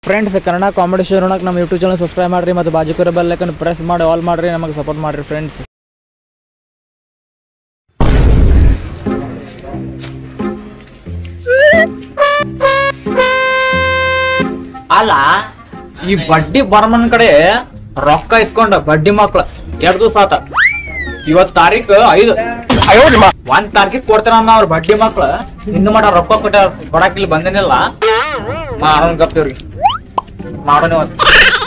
Friends Kannada comedy show ನೋಡಕ್ಕೆ ನಮ್ಮ YouTube channel subscribe ಮಾಡಿರಿ ಮತ್ತು ಬಾಜುಕರ ಬೆಲ್ ಐಕನ್ ಪ್ರೆಸ್ ಮಾಡಿ ಆಲ್ ಮಾಡಿರಿ ನಮಗೆ ಸಪೋರ್ಟ್ ಮಾಡಿರಿ ಫ್ರೆಂಡ್ಸ್ ಅಲ್ಲ ಈ ಬಡ್ಡಿ ಬರ್ಮನ್ ಕಡೆ ರೊಕ್ಕ ಇಸ್ಕೊಂಡ ಬಡ್ಡಿ ಮಕ್ಳು ಎರಡು ದಿವಸ ಆತ ಇವತ್ ತಾರೀಕು ಐದು ಒಂದ್ ತಾರೀಕಿಗೆ ಕೊಡ್ತಾರ ಅವ್ರ ಬಡ್ಡಿ ಮಕ್ಳು ಇನ್ನು ಮಾಡ ರೊಕ್ಕ ಕೊಟ್ಟ ಕೊಡಕ್ ಇಲ್ಲಿ ಬಂದೇನಿಲ್ಲ ಮಾಡೋಣ ಗಪ್ಪ ಇವ್ರಿಗೆ ಮಾಡೋಣ ಇವತ್ತು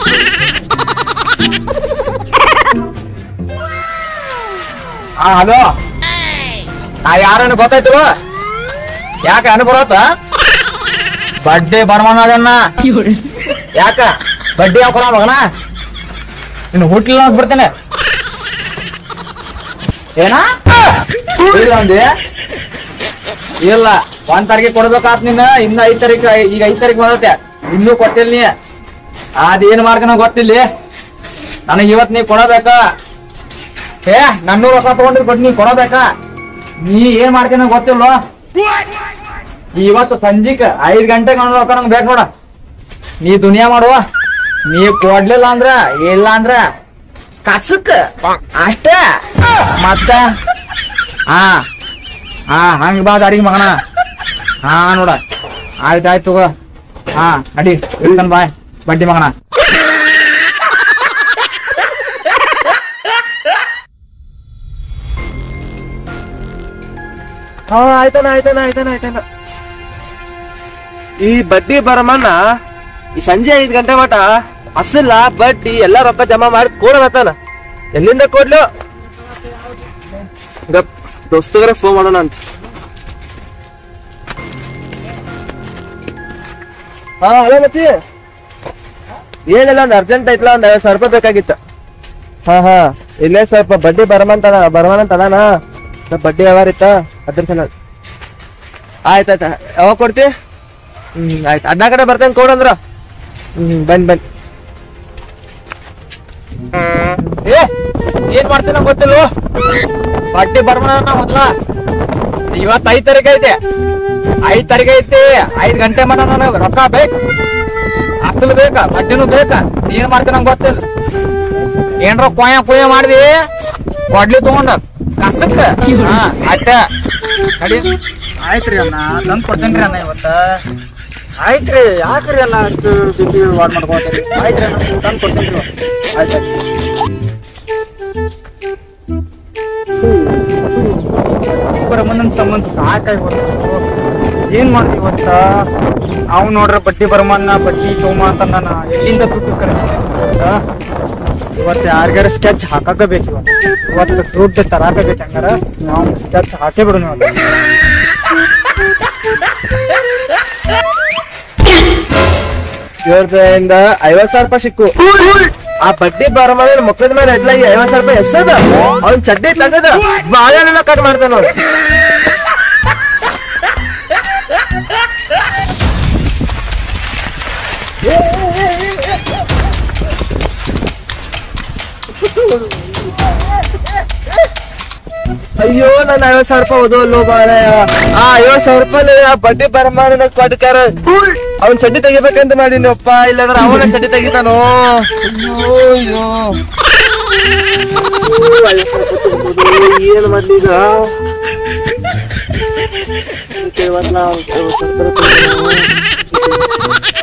ಹಾ ಹಲೋ ನಾ ಯಾರನ್ನು ಗೊತ್ತಾಯ್ತು ಯಾಕೆ ಅನು ಬರೋತ್ತ ಬಡ್ಡಿ ಬರ್ಮಾನ ಅದನ್ನ ಯಾಕ ಬಡ್ಡಿ ಹಾಕೊಳ ಮಗನ ಇನ್ನು ಹುಟ್ಟಿಲ್ಲ ಅಂತ ಬರ್ತೇನೆ ಏನಾ ಇಲ್ಲ ಅಂದೆ ಇಲ್ಲ ಒಂದ್ ತಾರೀಕಿಗೆ ಕೊಡ್ಬೇಕಾತ್ ನಿನ್ನ ಇನ್ನ ಐದ್ ತಾರೀಕು ಈಗ ಐದ್ ತಾರೀಕು ಬಂದತ್ತೆ ಇನ್ನೂ ಕೊಟ್ಟಿಲ್ಲ ನೀ ಅದೇನ್ ಮಾಡ್ಕನ ಗೊತ್ತಿಲ್ಲ ನನಗೆ ಇವತ್ ನೀ ಕೊಡಬೇಕ ಏ ನನ್ನೂರು ರೊಕ್ಕ ತಗೊಂಡ್ರಿ ಬಟ್ ನೀ ಕೊಡಬೇಕ ನೀ ಏನ್ ಮಾಡ್ಕನ ಗೊತ್ತಿಲ್ಲ ಇವತ್ತು ಸಂಜಿಕ್ ಐದ್ ಗಂಟೆಗೆ ನನ್ನ ರೊಕ್ಕ ನಂಗೆ ಬೇಕು ನೋಡ ನೀ ದುನಿಯಾ ಮಾಡುವ ನೀ ಕೊಡ್ಲಿಲ್ಲ ಅಂದ್ರ ಇಲ್ಲ ಅಂದ್ರ ಕಸಕ್ ಅಷ್ಟ ಮತ್ತ ಹಾ ಹಾ ಹಂಗ ಬಾ ದಾರಿಗೆ ಮಗನ ಹಾ ನೋಡ ಆಯ್ತು ಆಯ್ತು ತಗೋ ಹಾ ನಡಿ ಇಳ್ತಾನ ಬಾಯ್ ಬಡ್ಡಿ ಮಗನ ಹಾ ಆಯ್ತಾನ ಆಯ್ತಾನ ಆಯ್ತಾನ ಆಯ್ತಾನ ಈ ಬಡ್ಡಿ ಬರಮನ್ನ ಈ ಸಂಜೆ ಐದ್ ಗಂಟೆ ಮಟ ಅಸಲ ಬಡ್ಡಿ ಎಲ್ಲಾ ರೊಕ್ಕ ಜಮಾ ಮಾಡಿ ಕೊಡೋಣತಾನ ಎಲ್ಲಿಂದ ಕೊಡ್ಲು ಗಪ್ ದೋಸ್ತಗರ ಫೋನ್ ಮಾಡೋಣ ಅಂತ ಹಾ ಹಲೋ ಮಚ್ಚಿ ಏನಿಲ್ಲ ಒಂದ್ ಅರ್ಜೆಂಟ್ ಐತ್ಲ ಒಂದ್ ಐವತ್ ಸಾವಿರ ರೂಪಾಯಿ ಬೇಕಾಗಿತ್ತು ಹಾ ಹಾ ಇಲ್ಲೇ ಸ್ವಲ್ಪ ಬಡ್ಡಿ ಬರಮಂತ ಬರಮಂತ ಅದಾನ ಸ್ವಲ್ಪ ಬಡ್ಡಿ ವ್ಯವಹಾರ ಇತ್ತ ಅದ್ರ ಸಲ ಆಯ್ತಾಯ್ತ ಯಾವಾಗ ಕೊಡ್ತಿ ಹ್ಮ್ ಆಯ್ತು ಅಡ್ಡ ಕಡೆ ಬರ್ತೇನೆ ಕೊಡಂದ್ರ ಹ್ಮ್ ಬನ್ನಿ ಬನ್ನಿ ಏ ಏನ್ ಮಾಡ್ತೀನಿ ಗೊತ್ತಿಲ್ಲ ಬಡ್ಡಿ ಬರ್ಮನ ಮೊದ್ಲ ಇವತ್ ಐದ್ ತಾರೀಕು ಐತೆ ಐದ್ ತಾರೀಕು ಐತಿ ಐದ್ ಗಂಟೆ ಮನ ನನಗ ರೊಕ್ಕ ಬೇಕು ಅಸಲು ಬೇಕಾ ಬಡ್ಡಿನೂ ಬೇಕಾ ಏನ್ ಮಾಡ್ತೀನಿ ನಂಗೆ ಗೊತ್ತಿಲ್ಲ ಏನ್ರ ಕೊಯ ಕುಯ ಮಾಡ್ದಿ ಕೊಡ್ಲಿ ತಗೊಂಡ ಕಸಕ್ಕ ಹಾ ಅಟ್ಟ ನಡಿ ಆಯ್ತ್ರಿ ಅಣ್ಣ ತಂದ್ ಕೊಡ್ತೇನ್ರಿ ಅಣ್ಣ ಇವತ್ತ ಆಯ್ತ್ರಿ ಯಾಕ್ರಿ ಅಣ್ಣ ಅಷ್ಟು ಬಿಸಿ ವಾಡ್ ಮಾಡ್ಕೊತೀರಿ ಆಯ್ತ್ರಿ ಅಣ್ಣ ತಂದ್ ಕೊಡ್ತೇನ್ರಿ ಇವತ್ತು. ಆಯ್ತು ಬರಮನ್ ಸಂಬಂಧ ಸಾಕಾಗಿ ಹೋಗ್ತು ಏನ್ ಮಾಡ್ತಿ ಇವತ್ತ ಅವ್ ನೋಡ್ರ ಬಡ್ಡಿ ಬರಮನ್ನ ಬಡ್ಡಿ ತೋಮ ಅಂತ ನಾನು ಎಲ್ಲಿಂದ ದುಡ್ಡು ಕರೆ ಇವತ್ತು ಯಾರಿಗಾರ ಸ್ಕೆಚ್ ಹಾಕಕ ಬೇಕು ಇವತ್ತು ಇವತ್ತು ದುಡ್ಡು ತರಾಕ ಬೇಕು ಹಂಗಾರ ನಾವು ಸ್ಕೆಚ್ ಹಾಕೇ ಬಿಡು ನೀವು ಇವ್ರದಿಂದ ಐವತ್ ಸಾವಿರ ರೂಪಾಯಿ ಸಿಕ್ಕು ಆ ಬಡ್ಡಿ ಬರಮದ ಮಕ್ಕಳ ಮೇಲೆ ಎಡ್ಲಾಗಿ ಐವತ್ ಸಾವಿರ ರೂಪಾಯಿ ಎಸದ ಅವ್ನ್ ಚಡ್ಡಿ ತೆಗದ ಬಾಳೆಹಣ್ಣ ಕಟ್ ಮಾಡ್ತಾನ ಅವ್ನು ಅಯ್ಯೋ ನನ್ನ ಐವತ್ ಸಾವಿರ ರೂಪಾಯಿ ಓದೋಲ್ಲೋ ಬಾಳಯ್ಯ ಆ ಐವತ್ ಸಾವಿರ ರೂಪಾಯಿ ಆ ಬಡ್ಡಿ ಬರಮಾನ ಕೊಡ್ತಾರ ಅವ್ನ್ ಚಡ್ಡಿ ತೆಗಿಬೇಕಂತ ಮಾಡಿನಪ್ಪ ಇಲ್ಲಾಂದ್ರೆ ಅವನ ಚಡ್ಡಿ ತೆಗಿತಾನೋ ಅಯ್ಯೋ ಅಯ್ಯೋ ಏನ್ ಮಾಡ್ಲಿ ಈಗ ಇವತ್ತು ನಾವು ಐವತ್ತು ಸಾವಿರ ರೂಪಾಯಿ ತಗೊಂಡು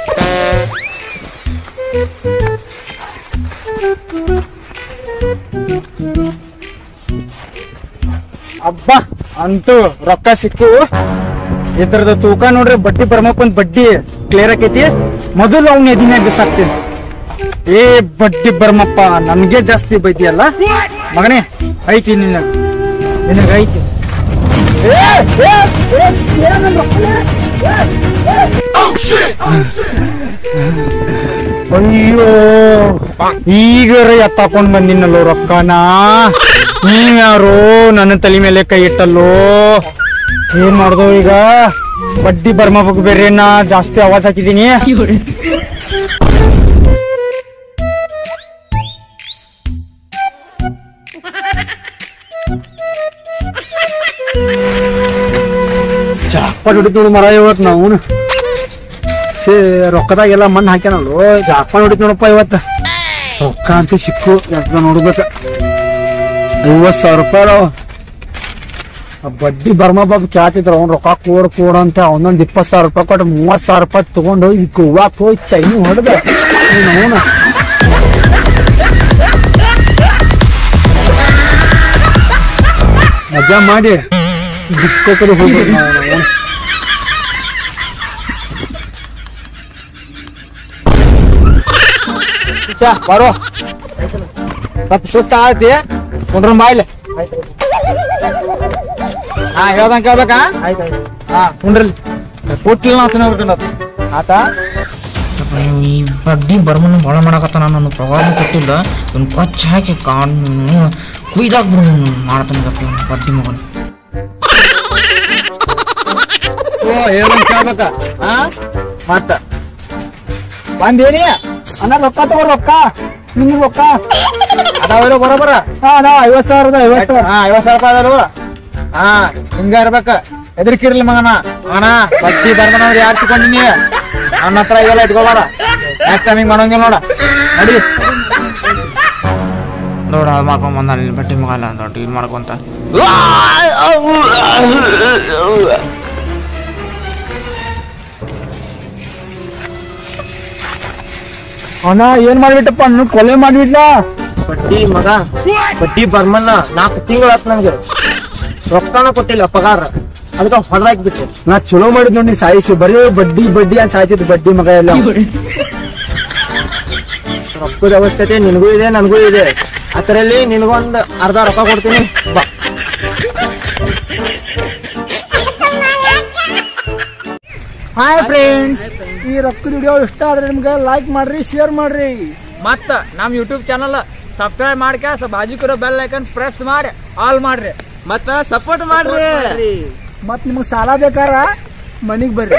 ಅಬ್ಬ ಅಂತೂ ರೊಕ್ಕ ಸಿಕ್ಕು ಇದ್ರದ ತೂಕ ನೋಡ್ರಿ ಬಡ್ಡಿ ಬರ್ಮಪ್ಪನ್ ಬಡ್ಡಿ ಕ್ಲಿಯರ್ ಆಕೈತಿ ಮೊದಲು ಅವ್ನ ಎದಿನ ಬಿಸಾಕ್ತೀನಿ ಏ ಬಡ್ಡಿ ಬರ್ಮಪ್ಪ ನನ್ಗೆ ಜಾಸ್ತಿ ಬೈತಿಯಲ್ಲ ಮಗನೇ ಐತಿ ನಿನ್ನ ನಿನಗ ಐತಿ ಏ, ಏ, ಏ, ಏನಂದ್ರು? ಅಯ್ಯೋ ಈಗರ ಎತ್ತಾಕೊಂಡ್ ಬಂದಿನಲ್ಲೋ ರೊಕ್ಕನ ನೀವ್ಯಾರೋ ನನ್ನ ತಲೆ ಮೇಲೆ ಕೈ ಇಟ್ಟಲ್ಲೋ ಏನ್ ಮಾಡ್ದೋ ಈಗ ಬಡ್ಡಿ ಬರ್ಮಬೇಕು ಬೇರೆ ನಾ ಜಾಸ್ತಿ ಆವಾಜ್ ಹಾಕಿದೀನಿ ಚಾಪಟ್ ಹೊಡಿತು ಮರ ಇವತ್ ನಾವು ಛೇ ರೊಕ್ಕದಾಗೆಲ್ಲ ಮಣ್ಣು ಹಾಕ್ಯಾನಲ್ಲೋ ಜಾಪಾನ್ ಹೊಡಿತ್ ನೋಡಪ್ಪ ಇವತ್ತ ರೊಕ್ಕ ಅಂತ ಸಿಕ್ಕು ಜಾಗ ನೋಡ್ಬೇಕ ಐವತ್ ಸಾವಿರ ರೂಪಾಯಿ ಅದಾವ. ಆ ಬಡ್ಡಿ ಬರ್ಮ ಬಾಬು ಕೇಳ್ತಿದ್ರ ಅವ್ನ್ ರೊಕ್ಕ ಕೋಡ್ ಕೋಡ್ ಅಂತ ಅವನೊಂದ್ ಇಪ್ಪತ್ ಸಾವಿರ ರೂಪಾಯಿ ಕೊಟ್ಟು ಮೂವತ್ ಸಾವಿರ ರೂಪಾಯಿ ತಗೊಂಡು ಈ ಗೋವಾಕ್ ಹೋಗಿ ಚೈನಿ ಹೊಡೆದ ಅವನ ಮಜಾ ಮಾಡಿ ಡಿಸ್ಕೋ ಕಡೆ ಹೋಗ್ಬೇಕು ನಾವು ನಾವು. ಚಾ ಬರೋ ಸ್ವಲ್ಪ ಸುಸ್ತ ಆಗತಿ ಕುಂಡ್ರ ಬಾಯ್ಲೆ ಹಾ ಹೇಳ್ದಂಗ ಕೇಳ್ಬೇಕಾ ಹಾ ಕುಂಡ್ರಲ್ಲಿ ಕೊಟ್ಟಿಲ್ಲ ನಾವು ತಿನ್ನೋದು ಆತಾ ಈ ಬಡ್ಡಿ ಬರ್ಮನ್ ಭಾಳ ಮಾಡಕತ್ತಾನ ನಾನು ಪ್ರವಾಹ ಕೊಟ್ಟಿಲ್ಲ ಇವ್ನು ಕೊಚ್ಚ ಹಾಕಿ ಕಾನು ಕುಯ್ದಾಕ್ಬಿಡು ಮಾಡ್ತಾನೆ ಬಡ್ಡಿ ಮಗನ್ ಓ ಹೇಳ್ದಂಗ ಕೇಳ್ಬೇಕ ಹಾ ಮತ್ತ ಬಂದೇನಿ ಅಣ್ಣ ರೊಕ್ಕ ತಗೋ ರೊಕ್ಕ ನಿಮ್ಗೆ ರೊಕ್ಕ ಅದಾವಿರೋ ಬರೋಬರ ಹಾ ನಾವ್ ಐವತ್ ಸಾವಿರದ ಐವತ್ ಸಾವಿರ ಹಾ ಐವತ್ ಸಾವಿರ ರೂಪಾಯಿ ಅದಾರು ಹಾ ಹಿಂಗ ಇರ್ಬೇಕ ಎದರ್ಕಿರ್ಲಿ ಮಗನ ಮಗನ ಬಡ್ಡಿ ಬರ್ದನಂದ್ರೆ ಯಾರು ತಗೊಂಡಿನಿ ನನ್ನ ಹತ್ರ ಇವೆಲ್ಲ ಇಟ್ಕೊಳಾರ ನೆಕ್ಸ್ಟ್ ಟೈಮ್ ಹಿಂಗ್ ಮಾಡಂಗಿಲ್ಲ ನೋಡ ನಡಿ ನೋಡ ಮಾಡ್ಕೊಂಡ್ ಬಂದ ಇಲ್ಲಿ ಬಡ್ಡಿ ಮಗ ಅಲ್ಲ ದೊಡ್ಡ ಇದು ಮಾಡ್ಕೊಂತ ಅಣ್ಣ ಏನ್ ಮಾಡ್ಬಿಟ್ಟಪ್ಪ ಅಣ್ಣ ಕೊಲೆ ಮಾಡ್ಬಿಟ್ಲ ಬಡ್ಡಿ ಮಗ ಬಡ್ಡಿ ಬರ್ಮನ್ನ ನಾಲ್ಕು ತಿಂಗಳು ಆತ್ ನಂಗೆ ರೊಕ್ಕನ ಕೊಟ್ಟಿಲ್ಲ ಪಗಾರ ಅದಕ್ಕ ಹೊಡೆದಾಕ್ಬಿಟ್ಟೆ ನಾ ಚಲೋ ಮಾಡಿದ್ ನೋಡಿ ಸಾಯಿಸಿ ಬರೀ ಬಡ್ಡಿ ಬಡ್ಡಿ ಅಂತ ಸಾಯ್ತಿದ್ ಬಡ್ಡಿ ಮಗ ಎಲ್ಲ ರೊಕ್ಕದ ಅವಶ್ಯಕತೆ ನಿನಗೂ ಇದೆ ನನಗೂ ಇದೆ ಅದರಲ್ಲಿ ನಿನಗೊಂದ್ ಅರ್ಧ ರೊಕ್ಕ ಕೊಡ್ತೀನಿ ಬಾ ಹಾಯ್ ಫ್ರೆಂಡ್ಸ್ ಈ ರೊಕ್ಕದ ವಿಡಿಯೋ ಇಷ್ಟ ಆದ್ರೆ ನಿಮ್ಗೆ ಲೈಕ್ ಮಾಡ್ರಿ ಶೇರ್ ಮಾಡ್ರಿ ಮತ್ತ ನಮ್ ಯೂಟ್ಯೂಬ್ ಚಾನಲ್ ಸಬ್ಸ್ಕ್ರೈಬ್ ಮಾಡ್ಕ ಬಾಜುಕಿರೋ ಬೆಲ್ ಐಕನ್ ಪ್ರೆಸ್ ಮಾಡಿ ಆಲ್ ಮಾಡ್ರಿ ಮತ್ತ ಸಪೋರ್ಟ್ ಮಾಡ್ರಿ ಮತ್ ನಿಮ್ಗೆ ಸಾಲ ಬೇಕಾರ ಮನಿಗ್ ಬರ್ರಿ